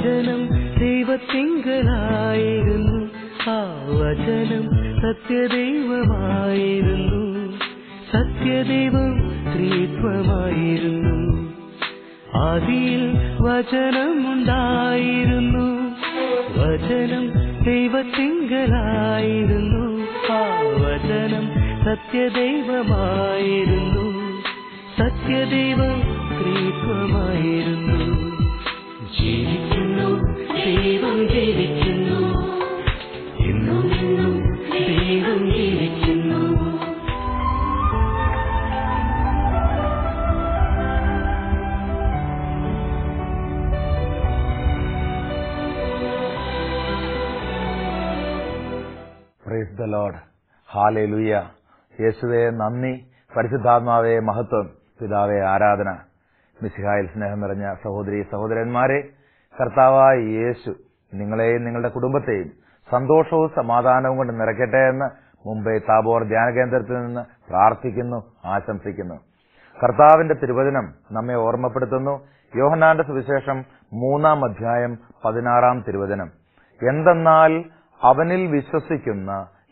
വചനം ദൈവത്തിങ്കലായിരുന്നു ആ വചനം സത്യദൈവമായിരുന്നു സത്യദൈവം ത്രിത്വമായിരുന്നു ആദിയിൽ വചനമുണ്ടായിരുന്നു വചനം ദൈവത്തിങ്കലായിരുന്നു ആ വചനം സത്യദൈവമായിരുന്നു സത്യദൈവം ത്രിത്വമായിരുന്നു ജീവിക്കുന്നു ദൈവം ജീവിക്കുന്നു എന്നും എന്നും ദൈവം ജീവിക്കുന്നു പ്രൈസ് ദ ലോഡ് ഹാലെ ലുയ്യ യേശുവെ നന്ദി പരിശുദ്ധാത്മാവെ മഹത്വം പിതാവെ ആരാധന മിസിഹായിൽ സ്നേഹം നിറഞ്ഞ സഹോദരി സഹോദരന്മാരെ കർത്താവായ യേശു നിങ്ങളെയും നിങ്ങളുടെ കുടുംബത്തെയും സന്തോഷവും സമാധാനവും കൊണ്ട് നിറയ്ക്കട്ടെ എന്ന് മുംബൈ താബോർ ധ്യാന കേന്ദ്രത്തിൽ നിന്ന് പ്രാർത്ഥിക്കുന്നു ആശംസിക്കുന്നു കർത്താവിന്റെ തിരുവചനം നമ്മെ ഓർമ്മപ്പെടുത്തുന്നു യോഹനാന്റെ സുവിശേഷം മൂന്നാം അധ്യായം പതിനാറാം തിരുവചനം എന്തെന്നാൽ അവനിൽ വിശ്വസിക്കുന്ന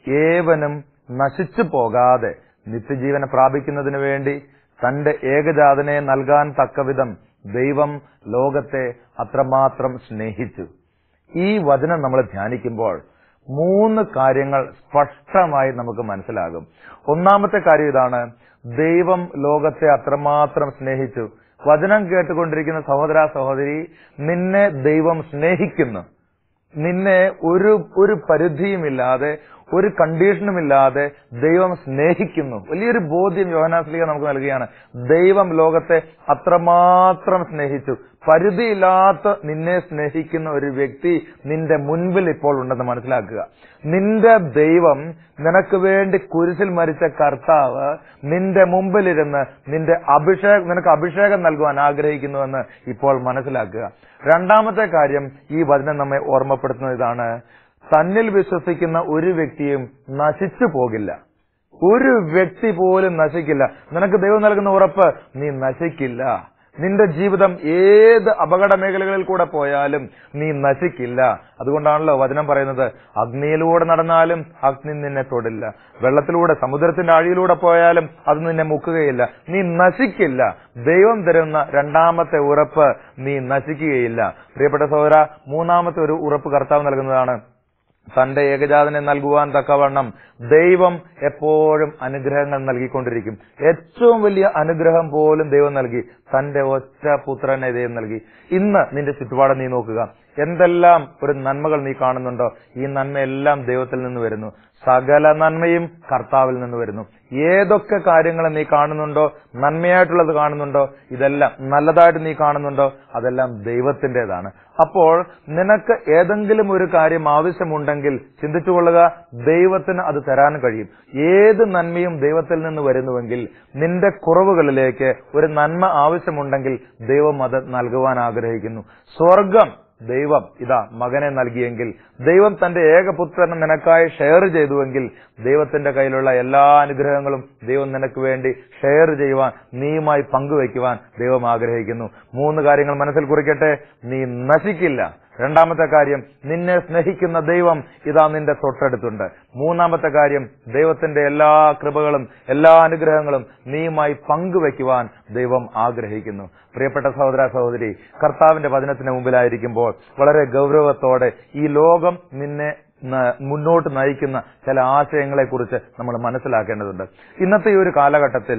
ഏവനും നശിച്ചു പോകാതെ നിത്യജീവന പ്രാപിക്കുന്നതിനു വേണ്ടി തന്റെ ഏകജാതനെ നൽകാൻ തക്കവിധം ദൈവം ലോകത്തെ അത്രമാത്രം സ്നേഹിച്ചു ഈ വചനം നമ്മൾ ധ്യാനിക്കുമ്പോൾ മൂന്ന് കാര്യങ്ങൾ സ്പഷ്ടമായി നമുക്ക് മനസ്സിലാകും ഒന്നാമത്തെ കാര്യം ഇതാണ് ദൈവം ലോകത്തെ അത്രമാത്രം സ്നേഹിച്ചു വചനം കേട്ടുകൊണ്ടിരിക്കുന്ന സഹോദര സഹോദരി നിന്നെ ദൈവം സ്നേഹിക്കുന്നു നിന്നെ ഒരു ഒരു പരിധിയുമില്ലാതെ ഒരു കണ്ടീഷനുമില്ലാതെ ദൈവം സ്നേഹിക്കുന്നു വലിയൊരു ബോധ്യം യോഹനാസ്ലിക നമുക്ക് നൽകുകയാണ് ദൈവം ലോകത്തെ അത്രമാത്രം സ്നേഹിച്ചു പരിധിയില്ലാത്ത നിന്നെ സ്നേഹിക്കുന്ന ഒരു വ്യക്തി നിന്റെ മുൻപിൽ ഇപ്പോൾ ഉണ്ടെന്ന് മനസ്സിലാക്കുക നിന്റെ ദൈവം നിനക്ക് വേണ്ടി കുരിശിൽ മരിച്ച കർത്താവ് നിന്റെ മുമ്പിലിരുന്ന് നിന്റെ അഭിഷേകം നിനക്ക് അഭിഷേകം നൽകുവാൻ ആഗ്രഹിക്കുന്നുവെന്ന് ഇപ്പോൾ മനസ്സിലാക്കുക രണ്ടാമത്തെ കാര്യം ഈ വചനം നമ്മെ ഓർമ്മപ്പെടുത്തുന്ന ഇതാണ് തന്നിൽ വിശ്വസിക്കുന്ന ഒരു വ്യക്തിയും നശിച്ചു പോകില്ല ഒരു വ്യക്തി പോലും നശിക്കില്ല നിനക്ക് ദൈവം നൽകുന്ന ഉറപ്പ് നീ നശിക്കില്ല നിന്റെ ജീവിതം ഏത് അപകട മേഖലകളിൽ കൂടെ പോയാലും നീ നശിക്കില്ല അതുകൊണ്ടാണല്ലോ വചനം പറയുന്നത് അഗ്നിയിലൂടെ നടന്നാലും അഗ്നി നിന്നെ തൊടില്ല വെള്ളത്തിലൂടെ സമുദ്രത്തിന്റെ ആഴിയിലൂടെ പോയാലും അത് നിന്നെ മുക്കുകയില്ല നീ നശിക്കില്ല ദൈവം തരുന്ന രണ്ടാമത്തെ ഉറപ്പ് നീ നശിക്കുകയില്ല പ്രിയപ്പെട്ട സഹോദര മൂന്നാമത്തെ ഒരു ഉറപ്പ് കർത്താവ് നൽകുന്നതാണ് തന്റെ ഏകജാതനെ നൽകുവാൻ തക്കവണ്ണം ദൈവം എപ്പോഴും അനുഗ്രഹങ്ങൾ നൽകിക്കൊണ്ടിരിക്കും ഏറ്റവും വലിയ അനുഗ്രഹം പോലും ദൈവം നൽകി തന്റെ ഒറ്റ പുത്രനെ ദൈവം നൽകി ഇന്ന് നിന്റെ ചുറ്റുപാട് നീ നോക്കുക എന്തെല്ലാം ഒരു നന്മകൾ നീ കാണുന്നുണ്ടോ ഈ നന്മയെല്ലാം ദൈവത്തിൽ നിന്ന് വരുന്നു സകല നന്മയും കർത്താവിൽ നിന്ന് വരുന്നു ഏതൊക്കെ കാര്യങ്ങൾ നീ കാണുന്നുണ്ടോ നന്മയായിട്ടുള്ളത് കാണുന്നുണ്ടോ ഇതെല്ലാം നല്ലതായിട്ട് നീ കാണുന്നുണ്ടോ അതെല്ലാം ദൈവത്തിന്റേതാണ് അപ്പോൾ നിനക്ക് ഏതെങ്കിലും ഒരു കാര്യം ആവശ്യമുണ്ടെങ്കിൽ ചിന്തിച്ചുകൊള്ളുക ദൈവത്തിന് അത് തരാൻ കഴിയും ഏത് നന്മയും ദൈവത്തിൽ നിന്ന് വരുന്നുവെങ്കിൽ നിന്റെ കുറവുകളിലേക്ക് ഒരു നന്മ ആവശ്യമുണ്ടെങ്കിൽ ദൈവം അത് നൽകുവാൻ ആഗ്രഹിക്കുന്നു സ്വർഗം ദൈവം ഇതാ മകനെ നൽകിയെങ്കിൽ ദൈവം തന്റെ ഏകപുത്രനെ നിനക്കായി ഷെയർ ചെയ്തുവെങ്കിൽ ദൈവത്തിന്റെ കയ്യിലുള്ള എല്ലാ അനുഗ്രഹങ്ങളും ദൈവം നിനക്ക് വേണ്ടി ഷെയർ ചെയ്യുവാൻ നീയുമായി പങ്കുവയ്ക്കുവാൻ ദൈവം ആഗ്രഹിക്കുന്നു മൂന്ന് കാര്യങ്ങൾ മനസ്സിൽ കുറിക്കട്ടെ നീ നശിക്കില്ല രണ്ടാമത്തെ കാര്യം നിന്നെ സ്നേഹിക്കുന്ന ദൈവം ഇതാ നിന്റെ തൊട്ടടുത്തുണ്ട് മൂന്നാമത്തെ കാര്യം ദൈവത്തിന്റെ എല്ലാ കൃപകളും എല്ലാ അനുഗ്രഹങ്ങളും നീയുമായി പങ്കുവയ്ക്കുവാൻ ദൈവം ആഗ്രഹിക്കുന്നു പ്രിയപ്പെട്ട സഹോദര സഹോദരി കർത്താവിന്റെ വചനത്തിന് മുമ്പിലായിരിക്കുമ്പോൾ വളരെ ഗൗരവത്തോടെ ഈ ലോകം നിന്നെ ന- മുന്നോട്ട് നയിക്കുന്ന ചില ആശയങ്ങളെക്കുറിച്ച് നമ്മൾ മനസ്സിലാക്കേണ്ടതുണ്ട് ഇന്നത്തെ ഈ ഒരു കാലഘട്ടത്തിൽ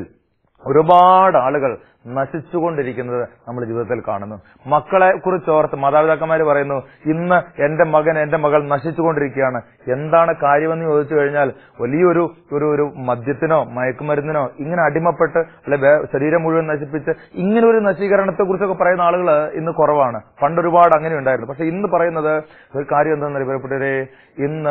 ഒരുപാട് ആളുകൾ നശിച്ചുകൊണ്ടിരിക്കുന്നത് നമ്മൾ ജീവിതത്തിൽ കാണുന്നു മക്കളെ കുറിച്ച് ഓർത്ത് മാതാപിതാക്കന്മാർ പറയുന്നു ഇന്ന് എന്റെ മകൻ എന്റെ മകൾ നശിച്ചുകൊണ്ടിരിക്കുകയാണ് എന്താണ് കാര്യമെന്ന് ചോദിച്ചു കഴിഞ്ഞാൽ വലിയൊരു ഒരു ഒരു മദ്യത്തിനോ മയക്കുമരുന്നിനോ ഇങ്ങനെ അടിമപ്പെട്ട് അല്ലെ വേ- ശരീരം മുഴുവൻ നശിപ്പിച്ച് ഇങ്ങനെ ഒരു നശീകരണത്തെ കുറിച്ചൊക്കെ പറയുന്ന ആളുകൾ ഇന്ന് കുറവാണ് പണ്ട് ഒരുപാട് അങ്ങനെ ഉണ്ടായിരുന്നു പക്ഷെ ഇന്ന് പറയുന്നത് ഒരു കാര്യം എന്താണെന്ന് പ്രിയപ്പെട്ടവരെ ഇന്ന്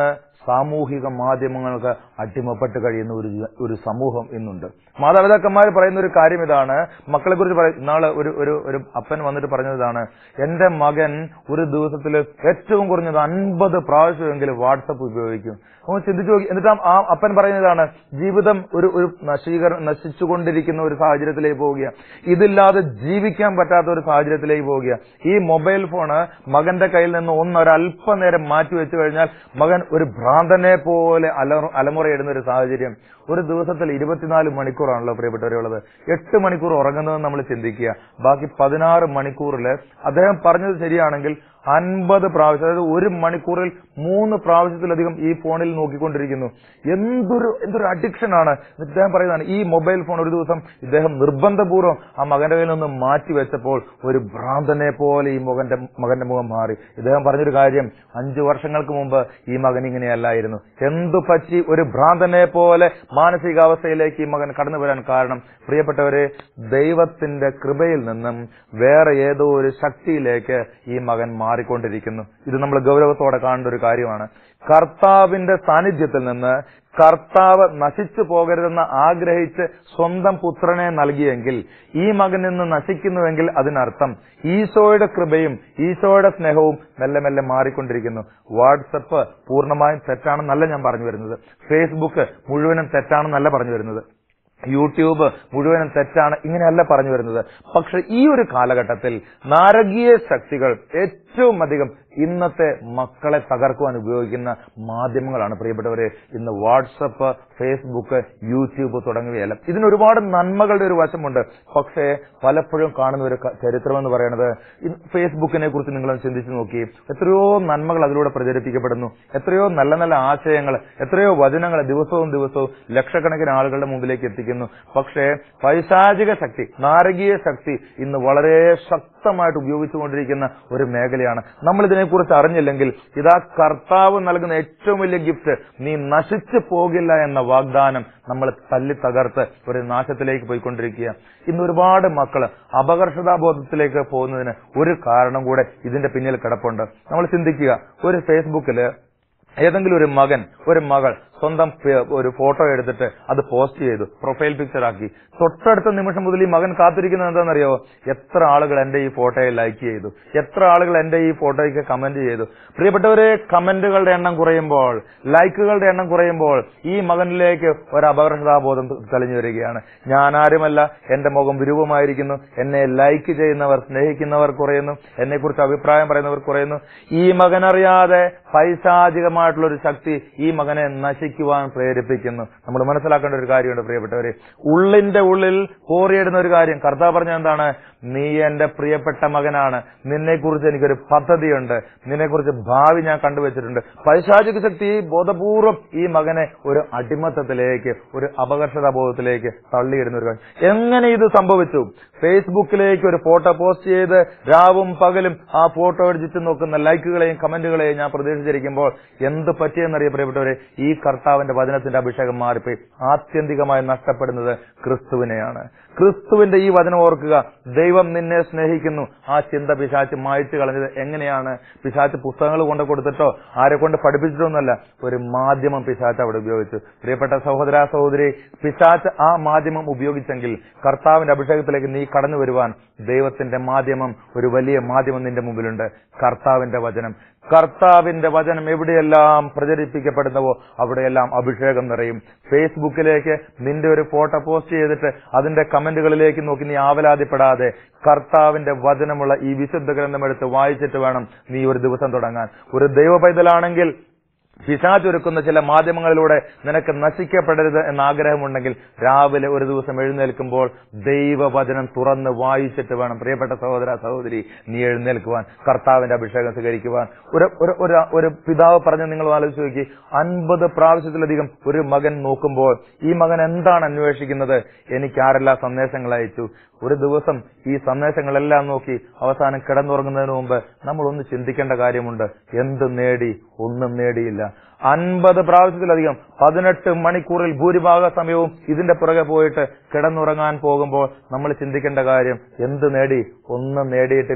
സാമൂഹിക മാധ്യമങ്ങൾക്ക് അടിമപ്പെട്ട് കഴിയുന്ന ഒരു ഒരു സമൂഹം ഇന്നുണ്ട് മാതാപിതാക്കന്മാർ പറയുന്ന ഒരു കാര്യം ഇതാണ് മക്കളെ കുറിച്ച് പറയും ഇന്നാള് ഒരു ഒരു ഒരു അപ്പൻ വന്നിട്ട് പറഞ്ഞതാണ് എന്റെ മകൻ ഒരു ദിവസത്തിൽ ഏറ്റവും കുറഞ്ഞത് അൻപത് പ്രാവശ്യമെങ്കിലും വാട്സപ്പ് ഉപയോഗിക്കും അപ്പോൾ ചിന്തിച്ചു നോക്കി എന്നിട്ട് ആ- ആ അപ്പൻ പറയുന്നതാണ് ജീവിതം ഒരു ഒരു നശീകര നശിച്ചുകൊണ്ടിരിക്കുന്ന ഒരു സാഹചര്യത്തിലേക്ക് പോവുക ഇതില്ലാതെ ജീവിക്കാൻ പറ്റാത്ത ഒരു സാഹചര്യത്തിലേക്ക് പോവുക ഈ മൊബൈൽ ഫോണ് മകന്റെ കയ്യിൽ നിന്ന് ഒന്ന് ഒരല്പനേരം മാറ്റി വെച്ചു കഴിഞ്ഞാൽ മകൻ ഒരു ഭ്രാന്തനെ പോലെ അല അലമുറയിടുന്ന ഒരു സാഹചര്യം ഒരു ദിവസത്തിൽ ഇരുപത്തിനാല് മണിക്കൂറാണല്ലോ പ്രിയപ്പെട്ടവരുള്ളത് എട്ട് മണിക്കൂർ ഉറങ്ങുന്നതെന്ന് നമ്മൾ ചിന്തിക്കുക ബാക്കി പതിനാറ് മണിക്കൂറിൽ അദ്ദേഹം പറഞ്ഞത് ശരിയാണെങ്കിൽ അൻപത് പ്രാവശ്യം അതായത് ഒരു മണിക്കൂറിൽ മൂന്ന് പ്രാവശ്യത്തിലധികം ഈ ഫോണിൽ നോക്കിക്കൊണ്ടിരിക്കുന്നു എന്തൊരു എന്തൊരു അഡിക്ഷൻ ആണ് ഇദ്ദേഹം പറയുന്നതാണ് ഈ മൊബൈൽ ഫോൺ ഒരു ദിവസം ഇദ്ദേഹം നിർബന്ധപൂർവ്വം ആ മകന്റെ കയ്യിൽ നിന്ന് മാറ്റി വെച്ചപ്പോൾ ഒരു ഭ്രാന്തനെ പോലെ ഈ മകന്റെ മകന്റെ മുഖം മാറി ഇദ്ദേഹം പറഞ്ഞൊരു കാര്യം അഞ്ചു വർഷങ്ങൾക്ക് മുമ്പ് ഈ മകൻ ഇങ്ങനെയല്ലായിരുന്നു എന്തു പറ്റി ഒരു ഭ്രാന്തനെ പോലെ മാനസികാവസ്ഥയിലേക്ക് ഈ മകൻ കടന്നു വരാൻ കാരണം പ്രിയപ്പെട്ടവരെ ദൈവത്തിന്റെ കൃപയിൽ നിന്നും വേറെ ഏതോ ഒരു ശക്തിയിലേക്ക് ഈ മകൻ മാറിക്കൊണ്ടിരിക്കുന്നു ഇത് നമ്മൾ ഗൗരവത്തോടെ കാണേണ്ട ഒരു കാര്യമാണ് കർത്താവിന്റെ സാന്നിധ്യത്തിൽ നിന്ന് കർത്താവ് നശിച്ചു പോകരുതെന്ന് ആഗ്രഹിച്ച് സ്വന്തം പുത്രനെ നൽകിയെങ്കിൽ ഈ മകൻ നിന്ന് നശിക്കുന്നുവെങ്കിൽ അതിനർത്ഥം ഈശോയുടെ കൃപയും ഈശോയുടെ സ്നേഹവും മെല്ലെ മെല്ലെ മാറിക്കൊണ്ടിരിക്കുന്നു വാട്സപ്പ് പൂർണ്ണമായും തെറ്റാണെന്നല്ല ഞാൻ പറഞ്ഞു വരുന്നത് ഫേസ്ബുക്ക് മുഴുവനും തെറ്റാണെന്നല്ല പറഞ്ഞു വരുന്നത് യൂട്യൂബ് മുഴുവനും തെറ്റാണ് ഇങ്ങനെയല്ല പറഞ്ഞു വരുന്നത് പക്ഷെ ഈ ഒരു കാലഘട്ടത്തിൽ നാരകീയ ശക്തികൾ ഏറ്റവും അധികം ഇന്നത്തെ മക്കളെ തകർക്കുവാൻ ഉപയോഗിക്കുന്ന മാധ്യമങ്ങളാണ് പ്രിയപ്പെട്ടവരെ ഇന്ന് വാട്സപ്പ് ഫേസ്ബുക്ക് യൂട്യൂബ് തുടങ്ങിയവയെല്ലാം ഇതിന് ഒരുപാട് നന്മകളുടെ ഒരു വശമുണ്ട് പക്ഷേ പലപ്പോഴും കാണുന്ന ഒരു ക- ചരിത്രം എന്ന് പറയുന്നത് ഇന്ന് ഫേസ്ബുക്കിനെ കുറിച്ച് നിങ്ങൾ ചിന്തിച്ചു നോക്കി എത്രയോ നന്മകൾ അതിലൂടെ പ്രചരിപ്പിക്കപ്പെടുന്നു എത്രയോ നല്ല നല്ല ആശയങ്ങൾ എത്രയോ വചനങ്ങൾ ദിവസവും ദിവസവും ലക്ഷക്കണക്കിന് ആളുകളുടെ മുമ്പിലേക്ക് എത്തിക്കുന്നു പക്ഷേ പൈശാചിക ശക്തി നാരകീയ ശക്തി ഇന്ന് വളരെ ശക്തമായിട്ട് ഉപയോഗിച്ചുകൊണ്ടിരിക്കുന്ന ഒരു മേഖലയാണ് നമ്മൾ ഇതിനെക്കുറിച്ച് അറിഞ്ഞില്ലെങ്കിൽ ഇതാ കർത്താവ് നൽകുന്ന ഏറ്റവും വലിയ ഗിഫ്റ്റ് നീ നശിച്ചു പോകില്ല എന്ന വാഗ്ദാനം നമ്മൾ തല്ലി തകർത്ത് ഒരു നാശത്തിലേക്ക് പോയിക്കൊണ്ടിരിക്കുക ഇന്ന് ഒരുപാട് മക്കള് അപകർഷതാബോധത്തിലേക്ക് പോകുന്നതിന് ഒരു കാരണം കൂടെ ഇതിന്റെ പിന്നിൽ കിടപ്പുണ്ട് നമ്മൾ ചിന്തിക്കുക ഒരു ഫേസ്ബുക്കില് ഏതെങ്കിലും ഒരു മകൻ ഒരു മകൾ സ്വന്തം പേ- ഒരു ഫോട്ടോ എടുത്തിട്ട് അത് പോസ്റ്റ് ചെയ്തു പ്രൊഫൈൽ പിക്ചർ ആക്കി തൊട്ടടുത്ത നിമിഷം മുതൽ ഈ മകൻ കാത്തിരിക്കുന്നത് എന്താണെന്നറിയോ എത്ര ആളുകൾ എന്റെ ഈ ഫോട്ടോയെ ലൈക്ക് ചെയ്തു എത്ര ആളുകൾ എന്റെ ഈ ഫോട്ടോയ്ക്ക് കമന്റ് ചെയ്തു പ്രിയപ്പെട്ടവരെ കമന്റുകളുടെ എണ്ണം കുറയുമ്പോൾ ലൈക്കുകളുടെ എണ്ണം കുറയുമ്പോൾ ഈ മകനിലേക്ക് ഒരു അപകർഷതാബോധം തെളിഞ്ഞു വരികയാണ് ഞാൻ ആരുമല്ല എന്റെ മുഖം വിരൂപമായിരിക്കുന്നു എന്നെ ലൈക്ക് ചെയ്യുന്നവർ സ്നേഹിക്കുന്നവർ കുറയുന്നു എന്നെ കുറിച്ച് അഭിപ്രായം പറയുന്നവർ കുറയുന്നു ഈ മകനറിയാതെ പൈശാചികമായിട്ടുള്ള ഒരു ശക്തി ഈ മകനെ നശിക്കുവാൻ പ്രേരിപ്പിക്കുന്നു നമ്മൾ മനസ്സിലാക്കേണ്ട ഒരു കാര്യമുണ്ട് പ്രിയപ്പെട്ടവരെ ഉള്ളിന്റെ ഉള്ളിൽ കോറിയിടുന്ന ഒരു കാര്യം കർത്താവ് പറഞ്ഞ എന്താണ് നീ എന്റെ പ്രിയപ്പെട്ട മകനാണ് നിന്നെക്കുറിച്ച് എനിക്കൊരു പദ്ധതിയുണ്ട് നിന്നെക്കുറിച്ച് ഭാവി ഞാൻ കണ്ടുവച്ചിട്ടുണ്ട് പൈശാചിക ശക്തി ബോധപൂർവം ഈ മകനെ ഒരു അടിമത്തത്തിലേക്ക് ഒരു അപകർഷതാബോധത്തിലേക്ക് തള്ളിയിടുന്ന ഒരു കാര്യം എങ്ങനെ ഇത് സംഭവിച്ചു ഫേസ്ബുക്കിലേക്ക് ഒരു ഫോട്ടോ പോസ്റ്റ് ചെയ്ത് രാവും പകലും ആ ഫോട്ടോ ചുറ്റി നോക്കുന്ന ലൈക്കുകളെയും കമന്റുകളെയും ഞാൻ പ്രതീക്ഷിച്ചിരിക്കുമ്പോൾ എന്ത് പറ്റിയെന്നറിയ പ്രിയപ്പെട്ടവരെ ഈ കർത്താവിന്റെ വചനത്തിന്റെ അഭിഷേകം മാറിപ്പോയി ആത്യന്തികമായി നഷ്ടപ്പെടുന്നത് ക്രിസ്തുവിനെയാണ് ക്രിസ്തുവിന്റെ ഈ വചനം ഓർക്കുക ദൈവം നിന്നെ സ്നേഹിക്കുന്നു ആ ചിന്ത പിശാച്ച് മായ്ച്ചു കളഞ്ഞത് എങ്ങനെയാണ് പിശാച്ച് പുസ്തകങ്ങൾ കൊണ്ട് കൊടുത്തിട്ടോ ആരെ കൊണ്ട് പഠിപ്പിച്ചിട്ടൊന്നുമല്ല ഒരു മാധ്യമം പിശാച്ച് അവിടെ ഉപയോഗിച്ചു പ്രിയപ്പെട്ട സഹോദര സഹോദരി പിശാച്ച് ആ മാധ്യമം ഉപയോഗിച്ചെങ്കിൽ കർത്താവിന്റെ അഭിഷേകത്തിലേക്ക് നീ കടന്നു വരുവാൻ ദൈവത്തിന്റെ മാധ്യമം ഒരു വലിയ മാധ്യമം നിന്റെ മുമ്പിലുണ്ട് കർത്താവിന്റെ വചനം കർത്താവിന്റെ വചനം എവിടെയെല്ലാം പ്രചരിപ്പിക്കപ്പെടുന്നവോ അവിടെയെല്ലാം അഭിഷേകം നിറയും ഫേസ്ബുക്കിലേക്ക് നിന്റെ ഒരു ഫോട്ടോ പോസ്റ്റ് ചെയ്തിട്ട് അതിന്റെ കമന്റുകളിലേക്ക് നോക്കി നീ ആവലാതിപ്പെടാതെ കർത്താവിന്റെ വചനമുള്ള ഈ വിശുദ്ധ ഗ്രന്ഥം എടുത്ത് വായിച്ചിട്ട് വേണം നീ ഒരു ദിവസം തുടങ്ങാൻ ഒരു ദൈവ പൈതലാണെങ്കിൽ പിശാചൊരുക്കുന്ന ചില മാധ്യമങ്ങളിലൂടെ നിനക്ക് നശിക്കപ്പെടരുത് എന്ന ആഗ്രഹമുണ്ടെങ്കിൽ രാവിലെ ഒരു ദിവസം എഴുന്നേൽക്കുമ്പോൾ ദൈവവചനം തുറന്ന് വായിച്ചിട്ട് വേണം പ്രിയപ്പെട്ട സഹോദര സഹോദരി നീ എഴുന്നേൽക്കുവാൻ കർത്താവിന്റെ അഭിഷേകം സ്വീകരിക്കുവാൻ ഒരു ഒരു- ഒരു ഒരു പിതാവ് പറഞ്ഞ് നിങ്ങൾ ആലോചിച്ച് നോക്കി അൻപത് പ്രാവശ്യത്തിലധികം ഒരു മകൻ നോക്കുമ്പോൾ ഈ മകൻ എന്താണ് അന്വേഷിക്കുന്നത് എനിക്ക് ആരെല്ലാം സന്ദേശങ്ങൾ അയച്ചു ഒരു ദിവസം ഈ സന്ദേശങ്ങളെല്ലാം നോക്കി അവസാനം കിടന്നുറങ്ങുന്നതിന് മുമ്പ് നമ്മൾ ഒന്ന് ചിന്തിക്കേണ്ട കാര്യമുണ്ട് എന്ത് നേടി ഒന്നും നേടിയില്ല അൻപത് പ്രാവശ്യത്തിലധികം പതിനെട്ട് മണിക്കൂറിൽ ഭൂരിഭാഗ സമയവും ഇതിന്റെ പുറകെ പോയിട്ട് കിടന്നുറങ്ങാൻ പോകുമ്പോൾ നമ്മൾ ചിന്തിക്കേണ്ട കാര്യം എന്ത് നേടി ഒന്നും നേടിയിട്ടില്ല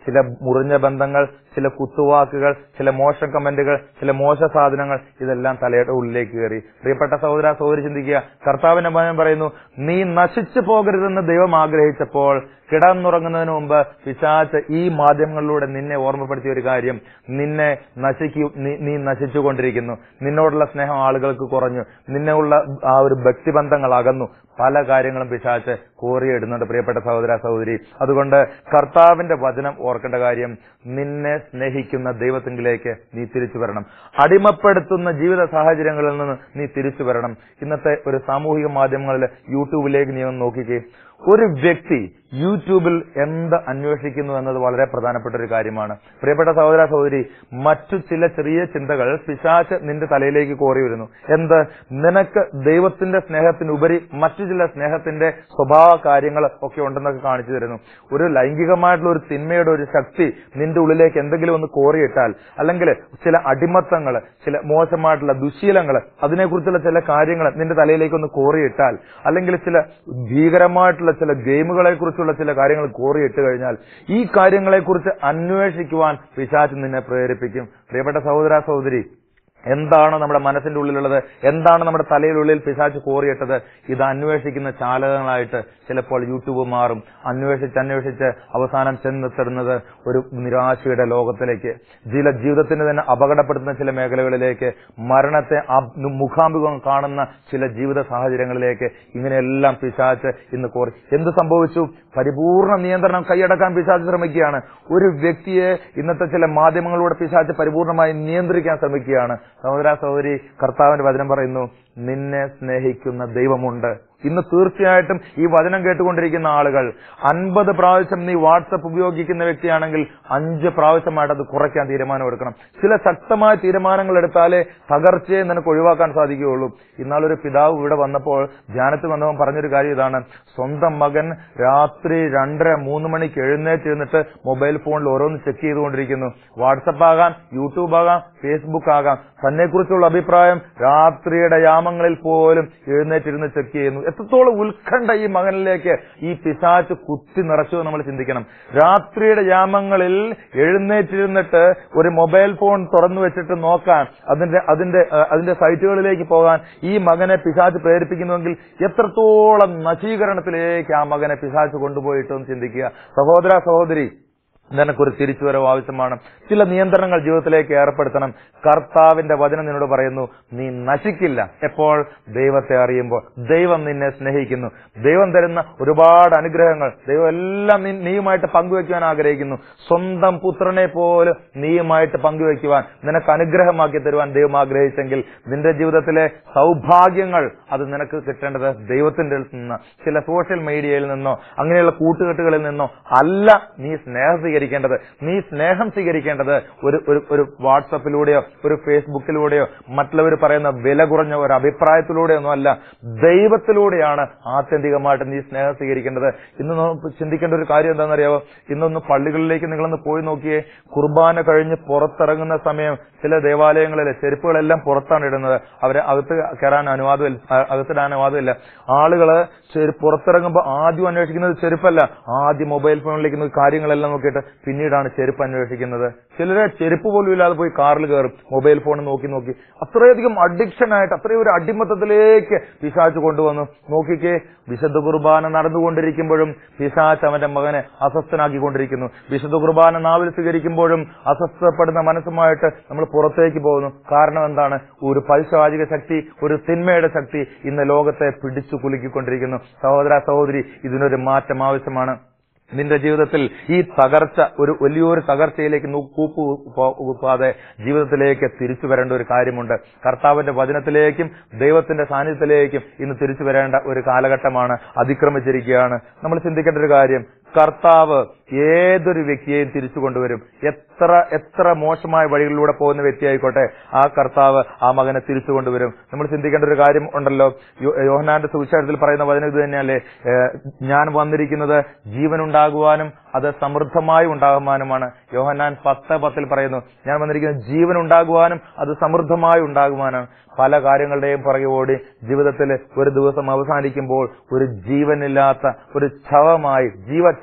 ചില മുറിഞ്ഞ ബന്ധങ്ങൾ ചില കുത്തുവാക്കുകൾ ചില മോശം കമന്റുകൾ ചില മോശ സാധനങ്ങൾ ഇതെല്ലാം തലയുടെ ഉള്ളിലേക്ക് കയറി പ്രിയപ്പെട്ട സഹോദര സഹോദരി ചിന്തിക്കുക കർത്താവിന്റെ മകൻ പറയുന്നു നീ നശിച്ചു പോകരുതെന്ന് ദൈവം ആഗ്രഹിച്ചപ്പോൾ കിടന്നുറങ്ങുന്നതിന് മുമ്പ് പിശാച്ച് ഈ മാധ്യമങ്ങളിലൂടെ നിന്നെ ഓർമ്മപ്പെടുത്തിയ ഒരു കാര്യം നിന്നെ നശിക്കൂ നീ- നീ നശിച്ചുകൊണ്ടിരിക്കുന്നു നിന്നോടുള്ള സ്നേഹം ആളുകൾക്ക് കുറഞ്ഞു നിന്നെയുള്ള ആ ഒരു വ്യക്തിബന്ധങ്ങൾ അകന്നു പല കാര്യങ്ങളും പിശാച്ച് കോറിയിടുന്നുണ്ട് പ്രിയപ്പെട്ട സഹോദര സഹോദരി അതുകൊണ്ട് കർത്താവിന്റെ വചനം ഓർക്കേണ്ട കാര്യം നിന്നെ സ്നേഹിക്കുന്ന ദൈവത്തിങ്കിലേക്ക് നീ തിരിച്ചു വരണം അടിമപ്പെടുത്തുന്ന ജീവിത സാഹചര്യങ്ങളിൽ നിന്ന് നീ തിരിച്ചു വരണം ഇന്നത്തെ ഒരു സാമൂഹിക മാധ്യമങ്ങളിൽ യൂട്യൂബിലേക്ക് നീ ഒന്ന് നോക്കിക്കേ ഒരു വ്യക്തി യൂട്യൂബിൽ എന്ത് അന്വേഷിക്കുന്നു എന്നത് വളരെ പ്രധാനപ്പെട്ട ഒരു കാര്യമാണ് പ്രിയപ്പെട്ട സഹോദര സഹോദരി മറ്റു ചില ചെറിയ ചിന്തകൾ പിശാച്ച് നിന്റെ തലയിലേക്ക് കോറി വരുന്നു എന്ത് നിനക്ക് ദൈവത്തിന്റെ സ്നേഹത്തിനുപരി മറ്റു ചില സ്നേഹത്തിന്റെ സ്വഭാവ കാര്യങ്ങൾ ഒക്കെ ഉണ്ടെന്നൊക്കെ കാണിച്ചു തരുന്നു ഒരു ലൈംഗികമായിട്ടുള്ള ഒരു തിന്മയുടെ ഒരു ശക്തി നിന്റെ ഉള്ളിലേക്ക് എന്തെങ്കിലും ഒന്ന് കോറിയിട്ടാൽ അല്ലെങ്കിൽ ചില അടിമത്തങ്ങൾ ചില മോശമായിട്ടുള്ള ദുശീലങ്ങൾ അതിനെക്കുറിച്ചുള്ള ചില കാര്യങ്ങൾ നിന്റെ തലയിലേക്ക് ഒന്ന് കോറിയിട്ടാൽ അല്ലെങ്കിൽ ചില ഭീകരമായിട്ടുള്ള ചില ഗെയിമുകളെ കുറിച്ചുള്ള ചില കാര്യങ്ങൾ കോറിയിട്ട് കഴിഞ്ഞാൽ ഈ കാര്യങ്ങളെക്കുറിച്ച് അന്വേഷിക്കുവാൻ പിശാച്ച് നിന്നെ പ്രേരിപ്പിക്കും പ്രിയപ്പെട്ട സഹോദര സഹോദരി എന്താണ് നമ്മുടെ മനസ്സിന്റെ ഉള്ളിലുള്ളത് എന്താണ് നമ്മുടെ തലയിലുള്ളിൽ പിശാച്ച് കോറിയിട്ടത് ഇത് അന്വേഷിക്കുന്ന ചാലകങ്ങളായിട്ട് ചിലപ്പോൾ യൂട്യൂബ് മാറും അന്വേഷിച്ച് അന്വേഷിച്ച് അവസാനം ചെന്നെത്തുന്നത് ഒരു നിരാശയുടെ ലോകത്തിലേക്ക് ചില ജീവിതത്തിന് തന്നെ അപകടപ്പെടുത്തുന്ന ചില മേഖലകളിലേക്ക് മരണത്തെ അബ് മുഖാമുഖം കാണുന്ന ചില ജീവിത സാഹചര്യങ്ങളിലേക്ക് ഇങ്ങനെയെല്ലാം പിശാച്ച് ഇന്ന് കോറി എന്ത് സംഭവിച്ചു പരിപൂർണ നിയന്ത്രണം കൈയടക്കാൻ പിശാച്ച് ശ്രമിക്കുകയാണ് ഒരു വ്യക്തിയെ ഇന്നത്തെ ചില മാധ്യമങ്ങളിലൂടെ പിശാച്ച് പരിപൂർണമായി നിയന്ത്രിക്കാൻ ശ്രമിക്കുകയാണ് സഹോദര സഹോദരി കർത്താവിന്റെ വചനം പറയുന്നു നിന്നെ സ്നേഹിക്കുന്ന ദൈവമുണ്ട് ഇന്ന് തീർച്ചയായിട്ടും ഈ വചനം കേട്ടുകൊണ്ടിരിക്കുന്ന ആളുകൾ അൻപത് പ്രാവശ്യം നീ വാട്സപ്പ് ഉപയോഗിക്കുന്ന വ്യക്തിയാണെങ്കിൽ അഞ്ച് പ്രാവശ്യമായിട്ട് അത് കുറയ്ക്കാൻ തീരുമാനമെടുക്കണം ചില ശക്തമായ തീരുമാനങ്ങൾ എടുത്താലേ തകർച്ചയെ നിനക്ക് ഒഴിവാക്കാൻ സാധിക്കുകയുള്ളൂ ഇന്നാളൊരു പിതാവ് ഇവിടെ വന്നപ്പോൾ ധ്യാനത്തിൽ വന്നവൻ പറഞ്ഞൊരു കാര്യം ഇതാണ് സ്വന്തം മകൻ രാത്രി രണ്ടര മൂന്ന് മണിക്ക് എഴുന്നേറ്റ് ഇരുന്നിട്ട് മൊബൈൽ ഫോണിൽ ഓരോന്ന് ചെക്ക് ചെയ്തുകൊണ്ടിരിക്കുന്നു വാട്സപ്പ് ആകാം യൂട്യൂബ് ആകാം ഫേസ്ബുക്ക് ആകാം തന്നെക്കുറിച്ചുള്ള അഭിപ്രായം രാത്രിയുടെ യാമങ്ങളിൽ പോലും എഴുന്നേറ്റിരുന്ന് ചെക്ക് ചെയ്യുന്നു എത്രത്തോളം ഉത്കണ്ഠ ഈ മകനിലേക്ക് ഈ പിശാച്ച് കുത്തി നിറച്ചു എന്ന് നമ്മൾ ചിന്തിക്കണം രാത്രിയുടെ യാമങ്ങളിൽ എഴുന്നേറ്റിരുന്നിട്ട് ഒരു മൊബൈൽ ഫോൺ തുറന്നു വെച്ചിട്ട് നോക്കാൻ അതിന്റെ അതിന്റെ ഏഹ്, അതിന്റെ സൈറ്റുകളിലേക്ക് പോകാൻ ഈ മകനെ പിശാച്ച് പ്രേരിപ്പിക്കുന്നുവെങ്കിൽ എത്രത്തോളം നശീകരണത്തിലേക്ക് ആ മകനെ പിശാച്ച് കൊണ്ടുപോയിട്ടെന്ന് ചിന്തിക്കുക സഹോദര സഹോദരി നിനക്കൊരു തിരിച്ചുവരവ് ആവശ്യമാണ് ചില നിയന്ത്രണങ്ങൾ ജീവിതത്തിലേക്ക് ഏർപ്പെടുത്തണം കർത്താവിന്റെ വചനം നിന്നോട് പറയുന്നു നീ നശിക്കില്ല എപ്പോൾ ദൈവത്തെ അറിയുമ്പോൾ ദൈവം നിന്നെ സ്നേഹിക്കുന്നു ദൈവം തരുന്ന ഒരുപാട് അനുഗ്രഹങ്ങൾ ദൈവം എല്ലാം നീ- നീയുമായിട്ട് പങ്കുവെക്കുവാൻ ആഗ്രഹിക്കുന്നു സ്വന്തം പുത്രനെ പോലും നീയുമായിട്ട് പങ്കുവെക്കുവാൻ നിനക്ക് അനുഗ്രഹമാക്കി തരുവാൻ ദൈവം ആഗ്രഹിച്ചെങ്കിൽ നിന്റെ ജീവിതത്തിലെ സൗഭാഗ്യങ്ങൾ അത് നിനക്ക് കിട്ടേണ്ടത് ദൈവത്തിന്റെ അടുത്ത് നിന്ന് ചില സോഷ്യൽ മീഡിയയിൽ നിന്നോ അങ്ങനെയുള്ള കൂട്ടുകെട്ടുകളിൽ നിന്നോ അല്ല നീ സ്നേഹം സ്വീകരിക്കേണ്ടത് നീ സ്നേഹം സ്വീകരിക്കേണ്ടത് ഒരു ഒരു ഒരു വാട്സപ്പിലൂടെയോ ഒരു ഫേസ്ബുക്കിലൂടെയോ മറ്റുള്ളവർ പറയുന്ന വില കുറഞ്ഞ ഒരു അഭിപ്രായത്തിലൂടെയോ ഒന്നും അല്ല ദൈവത്തിലൂടെയാണ് ആത്യന്തികമായിട്ട് നീ സ്നേഹം സ്വീകരിക്കേണ്ടത് ഇന്ന് നമുക്ക് ചിന്തിക്കേണ്ട ഒരു കാര്യം എന്താണെന്നറിയാവോ ഇന്നൊന്ന് പള്ളികളിലേക്ക് നിങ്ങളൊന്ന് പോയി നോക്കിയേ കുർബാന കഴിഞ്ഞ് പുറത്തിറങ്ങുന്ന സമയം ചില ദേവാലയങ്ങളിൽ ചെരുപ്പുകളെല്ലാം പുറത്താണ് ഇടുന്നത് അവരെ അകത്ത് കയറാൻ അനുവാദമില്ല അ- അകത്തിടാൻ അനുവാദമില്ല ആളുകള് ചെരു- പുറത്തിറങ്ങുമ്പോൾ ആദ്യം അന്വേഷിക്കുന്നത് ചെരുപ്പല്ല ആദ്യം മൊബൈൽ ഫോണിലേക്ക് നോക്കി കാര്യങ്ങളെല്ലാം നോക്കിയിട്ട് പിന്നീടാണ് ചെരുപ്പ് അന്വേഷിക്കുന്നത് ചിലര് ചെരുപ്പ് പോലും ഇല്ലാതെ പോയി കാറിൽ കയറും മൊബൈൽ ഫോൺ നോക്കി നോക്കി അത്രയധികം അഡിക്ഷൻ ആയിട്ട് അത്രയും ഒരു അടിമത്തത്തിലേക്ക് പിശാച്ച് കൊണ്ടുവന്നു നോക്കിക്കേ വിശുദ്ധ കുർബാന നടന്നുകൊണ്ടിരിക്കുമ്പോഴും പിശാച്ച് അവന്റെ മകനെ അസ്വസ്ഥനാക്കിക്കൊണ്ടിരിക്കുന്നു വിശുദ്ധ കുർബാന നാവിൽ സ്വീകരിക്കുമ്പോഴും അസ്വസ്ഥപ്പെടുന്ന മനസ്സുമായിട്ട് നമ്മൾ പുറത്തേക്ക് പോകുന്നു കാരണം എന്താണ് ഒരു പൈശാചിക ശക്തി ഒരു തിന്മയുടെ ശക്തി ഇന്ന് ലോകത്തെ പിടിച്ചു കുലുക്കിക്കൊണ്ടിരിക്കുന്നു സഹോദര സഹോദരി ഇതിനൊരു മാറ്റം ആവശ്യമാണ് നിന്റെ ജീവിതത്തിൽ ഈ തകർച്ച ഒരു വലിയൊരു തകർച്ചയിലേക്ക് നു- കൂപ്പ് കൂപ്പാതെ ജീവിതത്തിലേക്ക് തിരിച്ചു വരേണ്ട ഒരു കാര്യമുണ്ട് കർത്താവിന്റെ വചനത്തിലേക്കും ദൈവത്തിന്റെ സാന്നിധ്യത്തിലേക്കും ഇന്ന് തിരിച്ചു വരേണ്ട ഒരു കാലഘട്ടമാണ് അതിക്രമിച്ചിരിക്കുകയാണ് നമ്മൾ ചിന്തിക്കേണ്ട ഒരു കാര്യം കർത്താവ് ഏതൊരു വ്യക്തിയെയും തിരിച്ചു കൊണ്ടുവരും എത്ര എത്ര മോശമായ വഴികളിലൂടെ പോകുന്ന വ്യക്തിയായിക്കോട്ടെ ആ കർത്താവ് ആ മകനെ തിരിച്ചു കൊണ്ടുവരും നമ്മൾ ചിന്തിക്കേണ്ട ഒരു കാര്യം ഉണ്ടല്ലോ യോ- യോഹന്നാന്റെ സുവിശേഷത്തിൽ പറയുന്ന വചനം ഇത് തന്നെയല്ലേ ഏഹ്, ഞാൻ വന്നിരിക്കുന്നത് ജീവനുണ്ടാകുവാനും അത് സമൃദ്ധമായി ഉണ്ടാകുവാനുമാണ് യോഹന്നാൻ പത്ത് പത്തിൽ പറയുന്നു ഞാൻ വന്നിരിക്കുന്നത് ജീവൻ ഉണ്ടാകുവാനും അത് സമൃദ്ധമായി ഉണ്ടാകുവാനാണ് പല കാര്യങ്ങളുടെയും പുറകെ ഓടി ജീവിതത്തിൽ ഒരു ദിവസം അവസാനിക്കുമ്പോൾ ഒരു ജീവനില്ലാത്ത ഒരു ഛവമായി ജീവ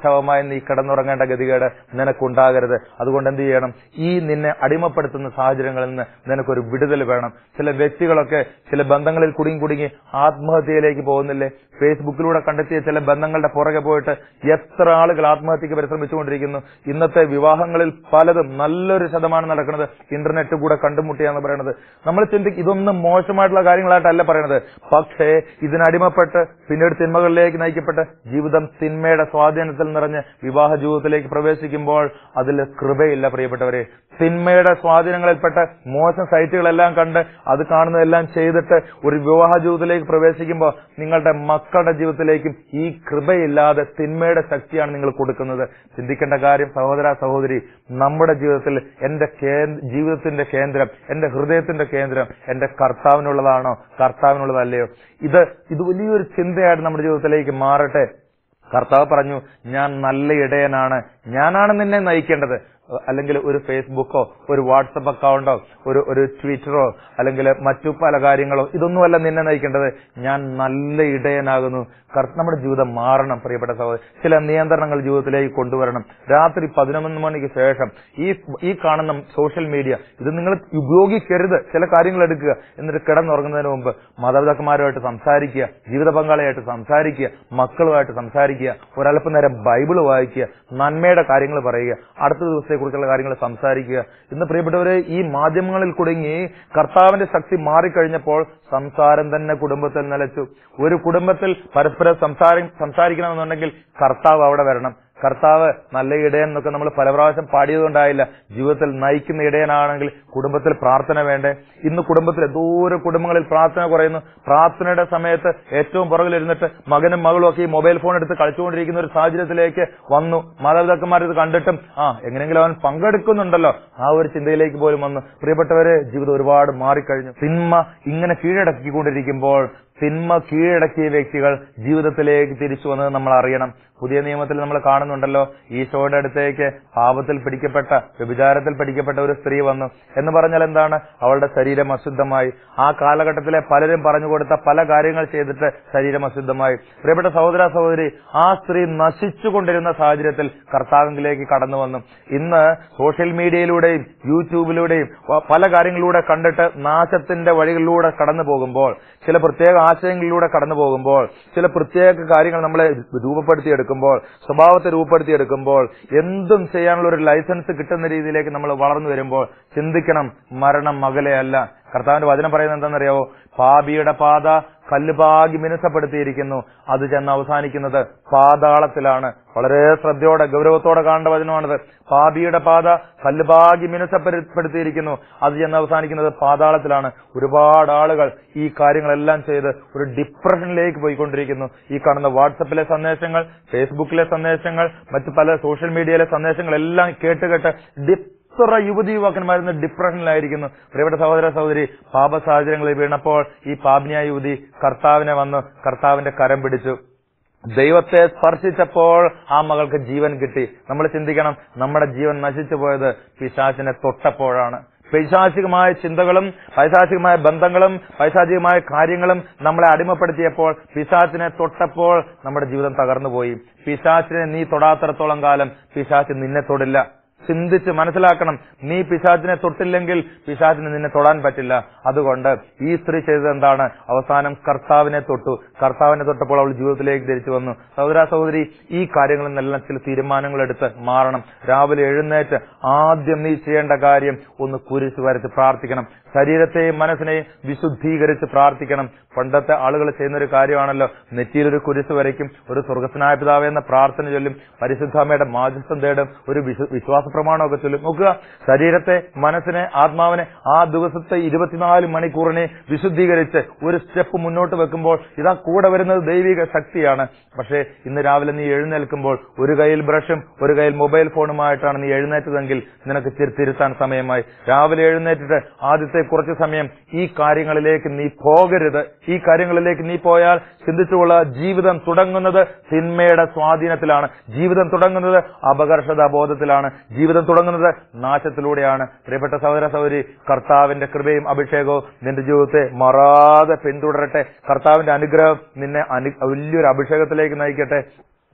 ശവമായി നീ കിടന്നുറങ്ങേണ്ട ഗതികേട് നിനക്കുണ്ടാകരുത് അതുകൊണ്ട് എന്ത് ചെയ്യണം ഈ നിന്നെ അടിമപ്പെടുത്തുന്ന സാഹചര്യങ്ങളിൽ നിന്ന് നിനക്കൊരു വിടുതൽ വേണം ചില വ്യക്തികളൊക്കെ ചില ബന്ധങ്ങളിൽ കുടുങ്ങി കുടുങ്ങി ആത്മഹത്യയിലേക്ക് പോകുന്നില്ലേ ഫേസ്ബുക്കിലൂടെ കണ്ടെത്തിയ ചില ബന്ധങ്ങളുടെ പുറകെ പോയിട്ട് എത്ര ആളുകൾ ആത്മഹത്യക്ക് പരിശ്രമിച്ചുകൊണ്ടിരിക്കുന്നു ഇന്നത്തെ വിവാഹങ്ങളിൽ പലതും നല്ലൊരു ശതമാനം നടക്കുന്നത് ഇന്റർനെറ്റ് കൂടെ കണ്ടുമുട്ടിയാന്ന് പറയുന്നത് നമ്മൾ ചിന്തിക്കും ഇതൊന്നും മോശമായിട്ടുള്ള കാര്യങ്ങളായിട്ടല്ല പറയുന്നത് പക്ഷേ ഇതിനടിമപ്പെട്ട് പിന്നീട് തിന്മകളിലേക്ക് നയിക്കപ്പെട്ട് ജീവിതം തിന്മയുടെ സ്വാധീനത്തിൽ നിറഞ്ഞ് വിവാഹ ജീവിതത്തിലേക്ക് പ്രവേശിക്കുമ്പോൾ അതിൽ കൃപയില്ല പ്രിയപ്പെട്ടവരെ തിന്മയുടെ സ്വാധീനങ്ങളിൽപ്പെട്ട് മോശം സൈറ്റുകളെല്ലാം കണ്ട് അത് കാണുന്നതെല്ലാം ചെയ്തിട്ട് ഒരു വിവാഹ ജീവിതത്തിലേക്ക് പ്രവേശിക്കുമ്പോൾ നിങ്ങളുടെ മക്കളുടെ ജീവിതത്തിലേക്കും ഈ കൃപയില്ലാതെ തിന്മയുടെ ശക്തിയാണ് നിങ്ങൾ കൊടുക്കുന്നത് ചിന്തിക്കേണ്ട കാര്യം സഹോദര സഹോദരി നമ്മുടെ ജീവിതത്തിൽ എന്റെ കേ- ജീവിതത്തിന്റെ കേന്ദ്രം എന്റെ ഹൃദയത്തിന്റെ കേന്ദ്രം എന്റെ കർത്താവിനുള്ളതാണോ കർത്താവിനുള്ളതല്ലയോ ഇത് ഇത് വലിയൊരു ചിന്തയായിട്ട് നമ്മുടെ ജീവിതത്തിലേക്ക് മാറട്ടെ കർത്താവ് പറഞ്ഞു ഞാൻ നല്ല ഇടയനാണ് ഞാനാണ് നിന്നെ നയിക്കേണ്ടത് അല്ലെങ്കിൽ ഒരു ഫേസ്ബുക്കോ ഒരു വാട്സപ്പ് അക്കൗണ്ടോ ഒരു ഒരു ട്വിറ്ററോ അല്ലെങ്കിൽ മറ്റു പല കാര്യങ്ങളോ ഇതൊന്നുമല്ല നിന്നെ നയിക്കേണ്ടത് ഞാൻ നല്ല ഇടയനാകുന്നു കർ- നമ്മുടെ ജീവിതം മാറണം പ്രിയപ്പെട്ട സഹോദരൻ ചില നിയന്ത്രണങ്ങൾ ജീവിതത്തിലേക്ക് കൊണ്ടുവരണം രാത്രി പതിനൊന്ന് മണിക്ക് ശേഷം ഈ ഈ കാണുന്ന സോഷ്യൽ മീഡിയ ഇത് നിങ്ങൾ ഉപയോഗിക്കരുത് ചില കാര്യങ്ങൾ എടുക്കുക എന്നിട്ട് കിടന്നുറങ്ങുന്നതിന് മുമ്പ് മാതാപിതാക്കന്മാരുമായിട്ട് സംസാരിക്കുക ജീവിത പങ്കാളിയായിട്ട് സംസാരിക്കുക മക്കളുമായിട്ട് സംസാരിക്കുക ഒരല്പം നേരം ബൈബിൾ വായിക്കുക നന്മയുടെ കാര്യങ്ങൾ പറയുക അടുത്ത ദിവസത്തെക്കുറിച്ചുള്ള കാര്യങ്ങൾ സംസാരിക്കുക ഇന്ന് പ്രിയപ്പെട്ടവരെ ഈ മാധ്യമങ്ങളിൽ കുടുങ്ങി കർത്താവിന്റെ ശക്തി മാറിക്കഴിഞ്ഞപ്പോൾ സംസാരം തന്നെ കുടുംബത്തിൽ നിലച്ചു ഒരു കുടുംബത്തിൽ പരസ്പരം സംസാരി സംസാരിക്കണമെന്നുണ്ടെങ്കിൽ കർത്താവ് അവിടെ വരണം കർത്താവ് നല്ല ഇടയൻ എന്നൊക്കെ നമ്മൾ പല പ്രാവശ്യം പാടിയതുകൊണ്ടായില്ല ജീവിതത്തിൽ നയിക്കുന്ന ഇടയനാണെങ്കിൽ കുടുംബത്തിൽ പ്രാർത്ഥന വേണ്ടേ ഇന്ന് കുടുംബത്തിൽ എന്തോരം കുടുംബങ്ങളിൽ പ്രാർത്ഥന കുറയുന്നു പ്രാർത്ഥനയുടെ സമയത്ത് ഏറ്റവും പുറകിലിരുന്നിട്ട് മകനും മകളും ഒക്കെ ഈ മൊബൈൽ ഫോൺ എടുത്ത് കളിച്ചുകൊണ്ടിരിക്കുന്ന ഒരു സാഹചര്യത്തിലേക്ക് വന്നു മാതാപിതാക്കന്മാർ ഇത് കണ്ടിട്ടും ആ എങ്ങനെയെങ്കിലും അവൻ പങ്കെടുക്കുന്നുണ്ടല്ലോ ആ ഒരു ചിന്തയിലേക്ക് പോലും വന്നു പ്രിയപ്പെട്ടവരെ ജീവിതം ഒരുപാട് മാറിക്കഴിഞ്ഞു തിന്മ ഇങ്ങനെ കീഴടക്കിക്കൊണ്ടിരിക്കുമ്പോൾ തിന്മ കീഴടക്കിയ വ്യക്തികൾ ജീവിതത്തിലേക്ക് തിരിച്ചു വന്നത് നമ്മൾ അറിയണം പുതിയ നിയമത്തിൽ നമ്മൾ കാണുന്നുണ്ടല്ലോ ഈശോയുടെ അടുത്തേക്ക് പാപത്തിൽ പിടിക്കപ്പെട്ട വ്യഭിചാരത്തിൽ പിടിക്കപ്പെട്ട ഒരു സ്ത്രീ വന്നു എന്ന് പറഞ്ഞാൽ എന്താണ് അവളുടെ ശരീരം അശുദ്ധമായി ആ കാലഘട്ടത്തിലെ പലരും പറഞ്ഞു കൊടുത്ത പല കാര്യങ്ങൾ ചെയ്തിട്ട് ശരീരം അശുദ്ധമായി പ്രിയപ്പെട്ട സഹോദര സഹോദരി ആ സ്ത്രീ നശിച്ചുകൊണ്ടിരുന്ന സാഹചര്യത്തിൽ കർത്താവിലേക്ക് കടന്നു വന്നു ഇന്ന് സോഷ്യൽ മീഡിയയിലൂടെയും യൂട്യൂബിലൂടെയും വ- പല കാര്യങ്ങളിലൂടെ കണ്ടിട്ട് നാശത്തിന്റെ വഴികളിലൂടെ കടന്നു പോകുമ്പോൾ ചില പ്രത്യേക ആശയങ്ങളിലൂടെ കടന്നു പോകുമ്പോൾ ചില പ്രത്യേക കാര്യങ്ങൾ നമ്മളെ രൂപപ്പെടുത്തിയെടുക്കുമ്പോൾ സ്വഭാവത്തെ രൂപപ്പെടുത്തിയെടുക്കുമ്പോൾ എന്തും ചെയ്യാനുള്ള ഒരു ലൈസൻസ് കിട്ടുന്ന രീതിയിലേക്ക് നമ്മൾ വളർന്നു വരുമ്പോൾ ചിന്തിക്കണം മരണം മകലെയല്ല കർത്താവിന്റെ വചനം പറയുന്നത് എന്താണെന്നറിയാവോ പാപിയുടെ പാത കല്ലുപാകി മിനുസപ്പെടുത്തിയിരിക്കുന്നു അത് ചെന്ന് അവസാനിക്കുന്നത് പാതാളത്തിലാണ് വളരെ ശ്രദ്ധയോടെ ഗൗരവത്തോടെ കാണേണ്ട വചനമാണിത് പാപിയുടെ പാത കല്ലുപാകി മിനുസപ്പെടുത്തിയിരിക്കുന്നു അത് ചെന്ന് അവസാനിക്കുന്നത് പാതാളത്തിലാണ് ഒരുപാട് ആളുകൾ ഈ കാര്യങ്ങളെല്ലാം ചെയ്ത് ഒരു ഡിപ്രഷനിലേക്ക് പോയിക്കൊണ്ടിരിക്കുന്നു ഈ കാണുന്ന വാട്സപ്പിലെ സന്ദേശങ്ങൾ ഫേസ്ബുക്കിലെ സന്ദേശങ്ങൾ മറ്റു പല സോഷ്യൽ മീഡിയയിലെ സന്ദേശങ്ങളെല്ലാം കേട്ട് കേട്ട് ഡി- എത്ര യുവതി യുവാക്കന്മാരുന്ന് ഡിപ്രഷനിലായിരിക്കുന്നു പ്രിയപ്പെട്ട സഹോദര സഹോദരി പാപ സാഹചര്യങ്ങളിൽ വീണപ്പോൾ ഈ പാപിനിയായ യുവതി കർത്താവിനെ വന്ന് കർത്താവിന്റെ കരം പിടിച്ചു ദൈവത്തെ സ്പർശിച്ചപ്പോൾ ആ മകൾക്ക് ജീവൻ കിട്ടി നമ്മൾ ചിന്തിക്കണം നമ്മുടെ ജീവൻ നശിച്ചു പോയത് പിശാചിനെ തൊട്ടപ്പോഴാണ് പൈശാചികമായ ചിന്തകളും പൈശാചികമായ ബന്ധങ്ങളും പൈശാചികമായ കാര്യങ്ങളും നമ്മളെ അടിമപ്പെടുത്തിയപ്പോൾ പിശാച്ചിനെ തൊട്ടപ്പോൾ നമ്മുടെ ജീവിതം തകർന്നുപോയി പിശാച്ചിനെ നീ തൊടാത്തിടത്തോളം കാലം പിശാച്ച് നിന്നെ തൊടില്ല ചിന്തിച്ച് മനസ്സിലാക്കണം നീ പിശാചിനെ തൊട്ടില്ലെങ്കിൽ പിശാചിന് നിന്നെ തൊടാൻ പറ്റില്ല അതുകൊണ്ട് ഈ സ്ത്രീ ചെയ്തത് എന്താണ് അവസാനം കർത്താവിനെ തൊട്ടു കർത്താവിനെ തൊട്ടപ്പോൾ അവൾ ജീവിതത്തിലേക്ക് തിരിച്ചു വന്നു സഹോദര സഹോദരി ഈ കാര്യങ്ങളിൽ നിന്നെല്ലാം ചില തീരുമാനങ്ങൾ എടുത്ത് മാറണം രാവിലെ എഴുന്നേറ്റ് ആദ്യം നീ ചെയ്യേണ്ട കാര്യം ഒന്ന് കുരിശ് വരച്ച് പ്രാർത്ഥിക്കണം ശരീരത്തെയും മനസ്സിനെയും വിശുദ്ധീകരിച്ച് പ്രാർത്ഥിക്കണം പണ്ടത്തെ ആളുകൾ ചെയ്യുന്ന ഒരു കാര്യമാണല്ലോ നെറ്റിയിലൊരു കുരിശ് വരയ്ക്കും ഒരു സ്വർഗസ്നായ പിതാവ് എന്ന പ്രാർത്ഥന ചൊല്ലും പരിശുദ്ധാമയുടെ മാധ്യസ്ഥം തേടും ഒരു വിശ്വ- വിശ്വാസ പ്രമാണമൊക്കെ ചൊല്ലും നോക്കുക ശരീരത്തെ മനസ്സിനെ ആത്മാവിനെ ആ ദിവസത്തെ ഇരുപത്തിനാല് മണിക്കൂറിനെ വിശുദ്ധീകരിച്ച് ഒരു സ്റ്റെപ്പ് മുന്നോട്ട് വെക്കുമ്പോൾ ഇതാ കൂടെ വരുന്നത് ദൈവിക ശക്തിയാണ് പക്ഷേ ഇന്ന് രാവിലെ നീ എഴുന്നേൽക്കുമ്പോൾ ഒരു കയ്യിൽ ബ്രഷും ഒരു കയ്യിൽ മൊബൈൽ ഫോണുമായിട്ടാണ് നീ എഴുന്നേറ്റതെങ്കിൽ നിനക്ക് തിരി- തിരുത്താൻ സമയമായി രാവിലെ എഴുന്നേറ്റിട്ട് ആദ്യത്തെ കുറച്ച് സമയം ഈ കാര്യങ്ങളിലേക്ക് നീ പോകരുത് ഈ കാര്യങ്ങളിലേക്ക് നീ പോയാൽ ചിന്തിച്ചുകൊള്ള ജീവിതം തുടങ്ങുന്നത് തിന്മയുടെ സ്വാധീനത്തിലാണ് ജീവിതം തുടങ്ങുന്നത് അപകർഷത ബോധത്തിലാണ് ജീവിതം തുടങ്ങുന്നത് നാശത്തിലൂടെയാണ് പ്രിയപ്പെട്ട സഹോദര സഹോദരി കർത്താവിന്റെ കൃപയും അഭിഷേകവും നിന്റെ ജീവിതത്തെ മറാതെ പിന്തുടരട്ടെ കർത്താവിന്റെ അനുഗ്രഹം നിന്നെ അനു- വലിയൊരു അഭിഷേകത്തിലേക്ക് നയിക്കട്ടെ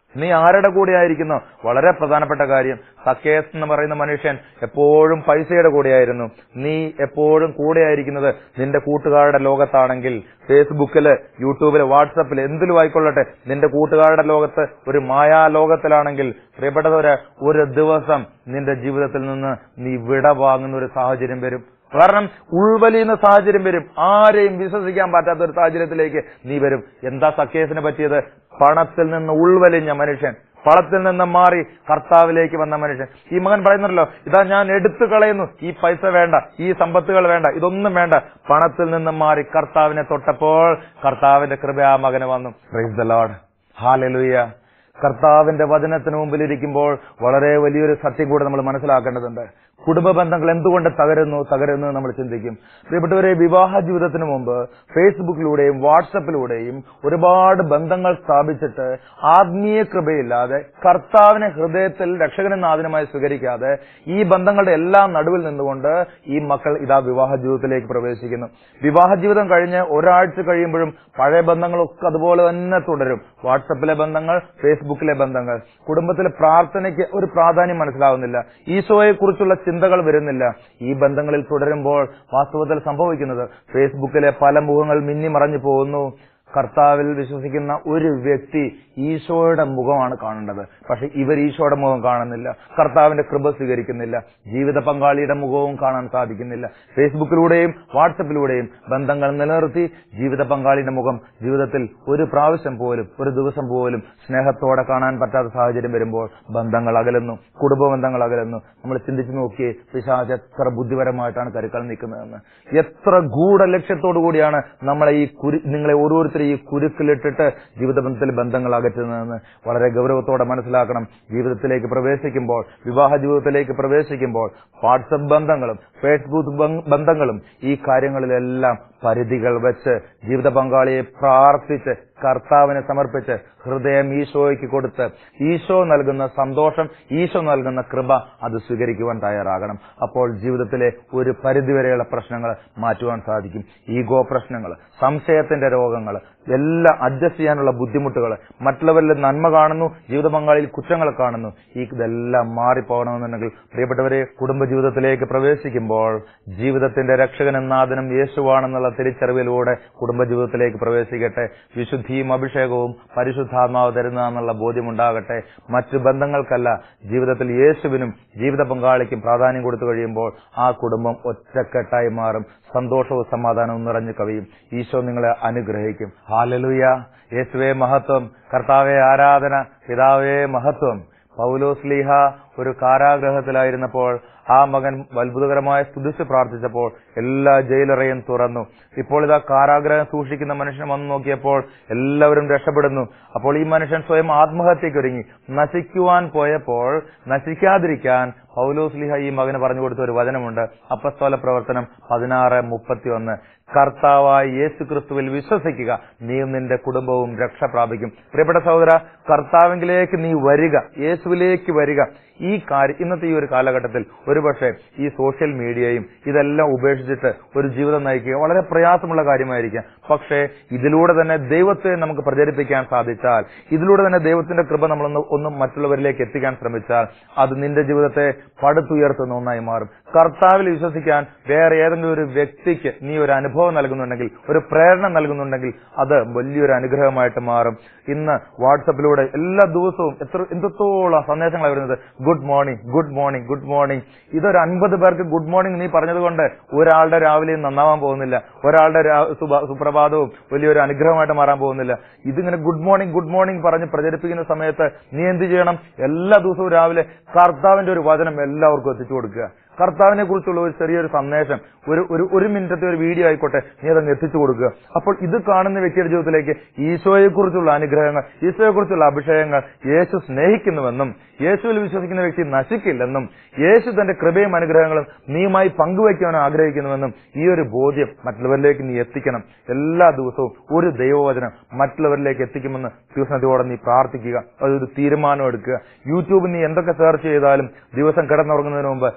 നീ ആരുടെ കൂടെ ആയിരിക്കുന്നു വളരെ പ്രധാനപ്പെട്ട കാര്യം സക്കേസ് എന്ന് പറയുന്ന മനുഷ്യൻ എപ്പോഴും പൈസയുടെ കൂടെയായിരുന്നു നീ എപ്പോഴും കൂടെയായിരിക്കുന്നത് നിന്റെ കൂട്ടുകാരുടെ ലോകത്താണെങ്കിൽ ഫേസ്ബുക്കില് യൂട്യൂബില് വാട്സപ്പില് എന്തിലും ആയിക്കൊള്ളട്ടെ നിന്റെ കൂട്ടുകാരുടെ ലോകത്ത് ഒരു മായാ ലോകത്തിലാണെങ്കിൽ പ്രിയപ്പെട്ടവര് ഒരു ദിവസം നിന്റെ ജീവിതത്തിൽ നിന്ന് നീ വിട വാങ്ങുന്ന ഒരു സാഹചര്യം വരും കാരണം ഉൾവലിയുന്ന സാഹചര്യം വരും ആരെയും വിശ്വസിക്കാൻ പറ്റാത്ത ഒരു സാഹചര്യത്തിലേക്ക് നീ വരും എന്താ സക്കേസിന് പറ്റിയത് പണത്തിൽ നിന്ന് ഉൾവലിഞ്ഞ മനുഷ്യൻ പണത്തിൽ നിന്ന് മാറി കർത്താവിലേക്ക് വന്ന മനുഷ്യൻ ഈ മകൻ പറയുന്നല്ലോ ഇതാ ഞാൻ എടുത്തു കളയുന്നു ഈ പൈസ വേണ്ട ഈ സമ്പത്തുകൾ വേണ്ട ഇതൊന്നും വേണ്ട പണത്തിൽ നിന്ന് മാറി കർത്താവിനെ തൊട്ടപ്പോൾ കർത്താവിന്റെ കൃപ ആ മകന് വന്നു പ്രൈസ് ദ ലോഡ് ഹാലലുയ കർത്താവിന്റെ വചനത്തിന് മുമ്പിൽ ഇരിക്കുമ്പോൾ വളരെ വലിയൊരു സത്യം കൂടെ നമ്മൾ മനസ്സിലാക്കേണ്ടതുണ്ട് കുടുംബ ബന്ധങ്ങൾ എന്തുകൊണ്ട് തകരുന്നു തകരുന്നു എന്ന് നമ്മൾ ചിന്തിക്കും പ്രിയപ്പെട്ടവരെ വിവാഹ ജീവിതത്തിന് മുമ്പ് ഫേസ്ബുക്കിലൂടെയും വാട്സപ്പിലൂടെയും ഒരുപാട് ബന്ധങ്ങൾ സ്ഥാപിച്ചിട്ട് ആത്മീയ കൃപയില്ലാതെ കർത്താവിനെ ഹൃദയത്തിൽ രക്ഷകനും നാഥനുമായി സ്വീകരിക്കാതെ ഈ ബന്ധങ്ങളുടെ എല്ലാം നടുവിൽ നിന്നുകൊണ്ട് ഈ മക്കൾ ഇതാ വിവാഹ ജീവിതത്തിലേക്ക് പ്രവേശിക്കുന്നു വിവാഹ ജീവിതം കഴിഞ്ഞ് ഒരാഴ്ച കഴിയുമ്പോഴും പഴയ ബന്ധങ്ങളൊക്കെ അതുപോലെ തന്നെ തുടരും വാട്സപ്പിലെ ബന്ധങ്ങൾ ഫേസ്ബുക്കിലെ ബന്ധങ്ങൾ കുടുംബത്തിലെ പ്രാർത്ഥനയ്ക്ക് ഒരു പ്രാധാന്യം മനസ്സിലാവുന്നില്ല ഈശോയെ കുറിച്ചുള്ള ചിന്തകൾ വരുന്നില്ല ഈ ബന്ധങ്ങളിൽ തുടരുമ്പോൾ വാസ്തവത്തിൽ സംഭവിക്കുന്നത് ഫേസ്ബുക്കിലെ പല മുഖങ്ങൾ മിന്നി മറഞ്ഞു പോകുന്നു കർത്താവിൽ വിശ്വസിക്കുന്ന ഒരു വ്യക്തി ഈശോയുടെ മുഖമാണ് കാണേണ്ടത് പക്ഷെ ഇവർ ഈശോയുടെ മുഖം കാണുന്നില്ല കർത്താവിന്റെ കൃപ സ്വീകരിക്കുന്നില്ല ജീവിത പങ്കാളിയുടെ മുഖവും കാണാൻ സാധിക്കുന്നില്ല ഫേസ്ബുക്കിലൂടെയും വാട്സപ്പിലൂടെയും ബന്ധങ്ങൾ നിലനിർത്തി ജീവിത പങ്കാളിയുടെ മുഖം ജീവിതത്തിൽ ഒരു പ്രാവശ്യം പോലും ഒരു ദിവസം പോലും സ്നേഹത്തോടെ കാണാൻ പറ്റാത്ത സാഹചര്യം വരുമ്പോൾ ബന്ധങ്ങൾ അകലുന്നു കുടുംബ ബന്ധങ്ങൾ അകലുന്നു നമ്മൾ ചിന്തിച്ചു നോക്കിയേ പിശാച് എത്ര ബുദ്ധിപരമായിട്ടാണ് കരുക്കൾ നിൽക്കുന്നതെന്ന് എത്ര ഗൂഢ ലക്ഷ്യത്തോടു കൂടിയാണ് നമ്മളെ ഈ കുരു നിങ്ങളെ ഓരോരുത്തരും ഈ കുരുക്കിലിട്ടിട്ട് ജീവിതബന്ധത്തിൽ ബന്ധങ്ങൾ അകറ്റുന്നതെന്ന് വളരെ ഗൗരവത്തോടെ മനസ്സിലാക്കണം ജീവിതത്തിലേക്ക് പ്രവേശിക്കുമ്പോൾ വിവാഹ ജീവിതത്തിലേക്ക് പ്രവേശിക്കുമ്പോൾ വാട്സപ്പ് ബന്ധങ്ങളും ഫേസ്ബുക്ക് ബ- ബന്ധങ്ങളും ഈ കാര്യങ്ങളിലെല്ലാം പരിധികൾ വെച്ച് ജീവിത പങ്കാളിയെ പ്രാർത്ഥിച്ച് കർത്താവിനെ സമർപ്പിച്ച് ഹൃദയം ഈശോയ്ക്ക് കൊടുത്ത് ഈശോ നൽകുന്ന സന്തോഷം ഈശോ നൽകുന്ന കൃപ അത് സ്വീകരിക്കുവാൻ തയ്യാറാകണം അപ്പോൾ ജീവിതത്തിലെ ഒരു പരിധിവരെയുള്ള പ്രശ്നങ്ങൾ മാറ്റുവാൻ സാധിക്കും ഈഗോ പ്രശ്നങ്ങൾ സംശയത്തിന്റെ രോഗങ്ങൾ എല്ലാം അഡ്ജസ്റ്റ് ചെയ്യാനുള്ള ബുദ്ധിമുട്ടുകൾ മറ്റുള്ളവരിൽ നന്മ കാണുന്നു ജീവിത പങ്കാളിയിൽ കുറ്റങ്ങൾ കാണുന്നു ഈ ഇതെല്ലാം മാറിപ്പോകണമെന്നുണ്ടെങ്കിൽ പ്രിയപ്പെട്ടവരെ കുടുംബജീവിതത്തിലേക്ക് പ്രവേശിക്കുമ്പോൾ ജീവിതത്തിന്റെ രക്ഷകനും നാഥനും യേശുവാണെന്നുള്ള തിരിച്ചറിവിലൂടെ കുടുംബജീവിതത്തിലേക്ക് പ്രവേശിക്കട്ടെ വിശുദ്ധിയും അഭിഷേകവും പരിശുദ്ധാത്മാവ് തരുന്നതെന്നുള്ള ബോധ്യമുണ്ടാകട്ടെ മറ്റു ബന്ധങ്ങൾക്കല്ല ജീവിതത്തിൽ യേശുവിനും ജീവിത പങ്കാളിക്കും പ്രാധാന്യം കൊടുത്തു കഴിയുമ്പോൾ ആ കുടുംബം ഒറ്റക്കെട്ടായി മാറും സന്തോഷവും സമാധാനവും നിറഞ്ഞു കവിയും ഈശോ നിങ്ങളെ അനുഗ്രഹിക്കും ഹാലലുയ യേശുവേ മഹത്വം കർത്താവെ ആരാധന പിതാവേ മഹത്വം പൗലോസ്ലീഹ ഒരു കാരാഗ്രഹത്തിലായിരുന്നപ്പോൾ ആ മകൻ അത്ഭുതകരമായ സ്തുതിച്ച് പ്രാർത്ഥിച്ചപ്പോൾ എല്ലാ ജയിലറയും തുറന്നു ഇപ്പോൾ ഇതാ കാരാഗ്രഹം സൂക്ഷിക്കുന്ന മനുഷ്യൻ വന്നു നോക്കിയപ്പോൾ എല്ലാവരും രക്ഷപ്പെടുന്നു അപ്പോൾ ഈ മനുഷ്യൻ സ്വയം ആത്മഹത്യക്കൊരുങ്ങി നശിക്കുവാൻ പോയപ്പോൾ നശിക്കാതിരിക്കാൻ പൗലോസ്ലിഹ ഈ മകന് പറഞ്ഞു കൊടുത്ത ഒരു വചനമുണ്ട് അപ്പസ്തോല പ്രവർത്തനം പതിനാറ് മുപ്പത്തി ഒന്ന് കർത്താവായ യേശു ക്രിസ്തുവിൽ വിശ്വസിക്കുക നീയും നിന്റെ കുടുംബവും രക്ഷ പ്രാപിക്കും പ്രിയപ്പെട്ട സഹോദര കർത്താവിലേക്ക് നീ വരിക യേശുവിലേക്ക് വരിക ഈ കാര്യം ഇന്നത്തെ ഈ ഒരു കാലഘട്ടത്തിൽ ഒരുപക്ഷെ ഈ സോഷ്യൽ മീഡിയയും ഇതെല്ലാം ഉപേക്ഷിച്ചിട്ട് ഒരു ജീവിതം നയിക്കുക വളരെ പ്രയാസമുള്ള കാര്യമായിരിക്കാം പക്ഷേ ഇതിലൂടെ തന്നെ ദൈവത്തെ നമുക്ക് പ്രചരിപ്പിക്കാൻ സാധിച്ചാൽ ഇതിലൂടെ തന്നെ ദൈവത്തിന്റെ കൃപ നമ്മളൊന്ന് ഒന്നും മറ്റുള്ളവരിലേക്ക് എത്തിക്കാൻ ശ്രമിച്ചാൽ അത് നിന്റെ ജീവിതത്തെ പടുത്തുയർത്തുന്ന ഒന്നായി മാറും കർത്താവിൽ വിശ്വസിക്കാൻ വേറെ ഏതെങ്കിലും ഒരു വ്യക്തിക്ക് നീ ഒരു അനുഭവം നൽകുന്നുണ്ടെങ്കിൽ ഒരു പ്രേരണ നൽകുന്നുണ്ടെങ്കിൽ അത് വലിയൊരു അനുഗ്രഹമായിട്ട് മാറും ഇന്ന് വാട്സപ്പിലൂടെ എല്ലാ ദിവസവും എത്ര എന്തത്തോളം സന്ദേശങ്ങളാണ് വരുന്നത് good morning good morning good morning ഇതൊരു അൻപത് പേർക്ക് ഗുഡ് മോർണിംഗ് നീ പറഞ്ഞതുകൊണ്ട് ഒരാളുടെ രാവിലെയും നന്നാവാൻ പോകുന്നില്ല ഒരാളുടെ രാ- സുബ- സുപ്രഭാതവും വലിയൊരു അനുഗ്രഹമായിട്ട് മാറാൻ പോകുന്നില്ല ഇതിങ്ങനെ ഗുഡ് മോർണിംഗ് ഗുഡ് മോർണിംഗ് പറഞ്ഞ് പ്രചരിപ്പിക്കുന്ന സമയത്ത് നീ എന്ത് ചെയ്യണം എല്ലാ ദിവസവും രാവിലെ കർത്താവിന്റെ ഒരു വചനം എല്ലാവർക്കും എത്തിച്ചു കൊടുക്കുക കർത്താവിനെ കുറിച്ചുള്ള ഒരു ചെറിയൊരു സന്ദേശം ഒരു ഒരു ഒരു മിനിറ്റത്തെ ഒരു വീഡിയോ ആയിക്കോട്ടെ നീ അതങ്ങ് എത്തിച്ചു കൊടുക്കുക അപ്പോൾ ഇത് കാണുന്ന വ്യക്തിയുടെ ജീവിതത്തിലേക്ക് ഈശോയെ കുറിച്ചുള്ള അനുഗ്രഹങ്ങൾ ഈശോയെ കുറിച്ചുള്ള അഭിഷേകങ്ങൾ യേശു സ്നേഹിക്കുന്നുവെന്നും യേശുവിൽ വിശ്വസിക്കുന്ന വ്യക്തി നശിക്കില്ലെന്നും യേശു തന്റെ കൃപയും അനുഗ്രഹങ്ങളും നീയുമായി പങ്കുവയ്ക്കാൻ ആഗ്രഹിക്കുന്നുവെന്നും ഈ ഒരു ബോധ്യം മറ്റുള്ളവരിലേക്ക് നീ എത്തിക്കണം എല്ലാ ദിവസവും ഒരു ദൈവവചനം മറ്റുള്ളവരിലേക്ക് എത്തിക്കുമെന്ന് തീർച്ചയായോടെ നീ പ്രാർത്ഥിക്കുക അതൊരു തീരുമാനം എടുക്കുക യൂട്യൂബിൽ നീ എന്തൊക്കെ സെർച്ച് ചെയ്താലും ദിവസം കിടന്നുറങ്ങുന്നതിന് മുമ്പ് കർത്താവ്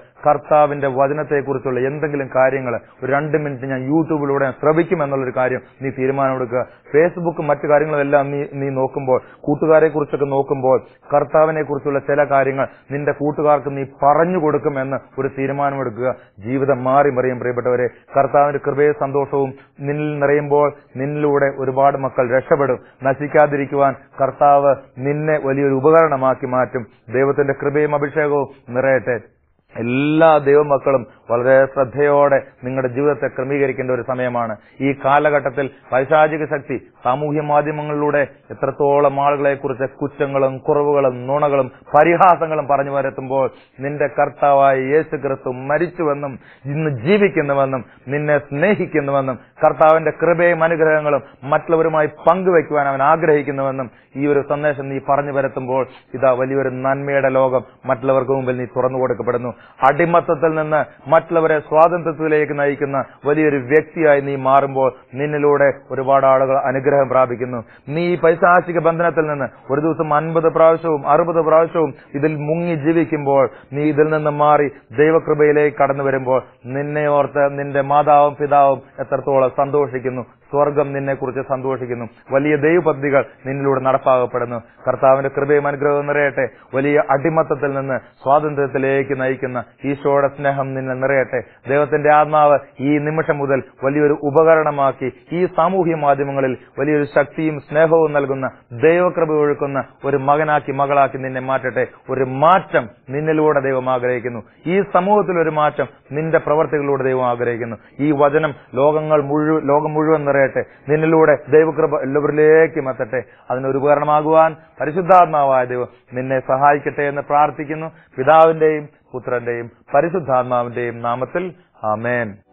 കർത്താവിന്റെ വചനത്തെക്കുറിച്ചുള്ള എന്തെങ്കിലും കാര്യങ്ങൾ ഒരു രണ്ട് മിനിറ്റ് ഞാൻ യൂട്യൂബിലൂടെ ശ്രവിക്കും എന്നുള്ളൊരു കാര്യം നീ തീരുമാനമെടുക്കുക ഫേസ്ബുക്കും മറ്റു കാര്യങ്ങളും എല്ലാം നീ നീ നോക്കുമ്പോൾ കൂട്ടുകാരെ കുറിച്ചൊക്കെ നോക്കുമ്പോൾ കർത്താവിനെ കുറിച്ചുള്ള ചില കാര്യങ്ങൾ നിന്റെ കൂട്ടുകാർക്ക് നീ പറഞ്ഞു കൊടുക്കുമെന്ന് ഒരു തീരുമാനമെടുക്കുക ജീവിതം മാറി മറിയും പ്രിയപ്പെട്ടവരെ കർത്താവിന്റെ കൃപയും സന്തോഷവും നിന്നിൽ നിറയുമ്പോൾ നിന്നിലൂടെ ഒരുപാട് മക്കൾ രക്ഷപ്പെടും നശിക്കാതിരിക്കുവാൻ കർത്താവ് നിന്നെ വലിയൊരു ഉപകരണമാക്കി മാറ്റും ദൈവത്തിന്റെ കൃപയും അഭിഷേകവും നിറയട്ടെ എല്ലാ ദൈവമക്കളും വളരെ ശ്രദ്ധയോടെ നിങ്ങളുടെ ജീവിതത്തെ ക്രമീകരിക്കേണ്ട ഒരു സമയമാണ് ഈ കാലഘട്ടത്തിൽ പൈശാചിക ശക്തി സാമൂഹ്യ മാധ്യമങ്ങളിലൂടെ എത്രത്തോളം ആളുകളെ കുറിച്ച് കുറ്റങ്ങളും കുറവുകളും നുണകളും പരിഹാസങ്ങളും പറഞ്ഞു വരത്തുമ്പോൾ നിന്റെ കർത്താവായ യേശു ക്രിസ്തു മരിച്ചുവെന്നും ഇന്ന് ജീവിക്കുന്നുവെന്നും നിന്നെ സ്നേഹിക്കുന്നുവെന്നും കർത്താവിന്റെ കൃപയും അനുഗ്രഹങ്ങളും മറ്റുള്ളവരുമായി പങ്കുവെക്കുവാൻ അവൻ ആഗ്രഹിക്കുന്നുവെന്നും ഈ ഒരു സന്ദേശം നീ പറഞ്ഞു വരുത്തുമ്പോൾ ഇതാ വലിയൊരു നന്മയുടെ ലോകം മറ്റുള്ളവർക്ക് മുമ്പിൽ നീ തുറന്നു കൊടുക്കപ്പെടുന്നു അടിമത്തത്തിൽ നിന്ന് മറ്റുള്ളവരെ സ്വാതന്ത്ര്യത്തിലേക്ക് നയിക്കുന്ന വലിയൊരു വ്യക്തിയായി നീ മാറുമ്പോൾ നിന്നിലൂടെ ഒരുപാട് ആളുകൾ അനുഗ്രഹം പ്രാപിക്കുന്നു നീ ഈ പൈശാചിക ബന്ധനത്തിൽ നിന്ന് ഒരു ദിവസം അൻപത് പ്രാവശ്യവും അറുപത് പ്രാവശ്യവും ഇതിൽ മുങ്ങി ജീവിക്കുമ്പോൾ നീ ഇതിൽ നിന്ന് മാറി ദൈവകൃപയിലേക്ക് കടന്നു വരുമ്പോൾ നിന്നെ ഓർത്ത് നിന്റെ മാതാവും പിതാവും എത്രത്തോളം സന്തോഷിക്കുന്നു സ്വർഗം നിന്നെക്കുറിച്ച് സന്തോഷിക്കുന്നു വലിയ ദൈവപദ്ധതികൾ നിന്നിലൂടെ നടപ്പാകപ്പെടുന്നു കർത്താവിന്റെ കൃപയും അനുഗ്രഹവും നിറയട്ടെ വലിയ അടിമത്തത്തിൽ നിന്ന് സ്വാതന്ത്ര്യത്തിലേക്ക് നയിക്കുന്ന ഈശോയുടെ സ്നേഹം നിന്നെ നിറയട്ടെ ദൈവത്തിന്റെ ആത്മാവ് ഈ നിമിഷം മുതൽ വലിയൊരു ഉപകരണമാക്കി ഈ സാമൂഹ്യ മാധ്യമങ്ങളിൽ വലിയൊരു ശക്തിയും സ്നേഹവും നൽകുന്ന ദൈവകൃപ ഒഴുക്കുന്ന ഒരു മകനാക്കി മകളാക്കി നിന്നെ മാറ്റട്ടെ ഒരു മാറ്റം നിന്നിലൂടെ ദൈവം ആഗ്രഹിക്കുന്നു ഈ സമൂഹത്തിൽ ഒരു മാറ്റം നിന്റെ പ്രവർത്തികളിലൂടെ ദൈവം ആഗ്രഹിക്കുന്നു ഈ വചനം ലോകങ്ങൾ മുഴുവൻ ലോകം മുഴുവൻ നിറയട്ടെ നിന്നിലൂടെ ദൈവകൃപ എല്ലാവരിലേക്കും എത്തട്ടെ അതിനൊരു ഉപകരണമാകുവാൻ പരിശുദ്ധാത്മാവായ ദൈവം നിന്നെ സഹായിക്കട്ടെ എന്ന് പ്രാർത്ഥിക്കുന്നു പിതാവിന്റെയും പുത്രന്റെയും പരിശുദ്ധാത്മാവിന്റെയും നാമത്തിൽ ആമേൻ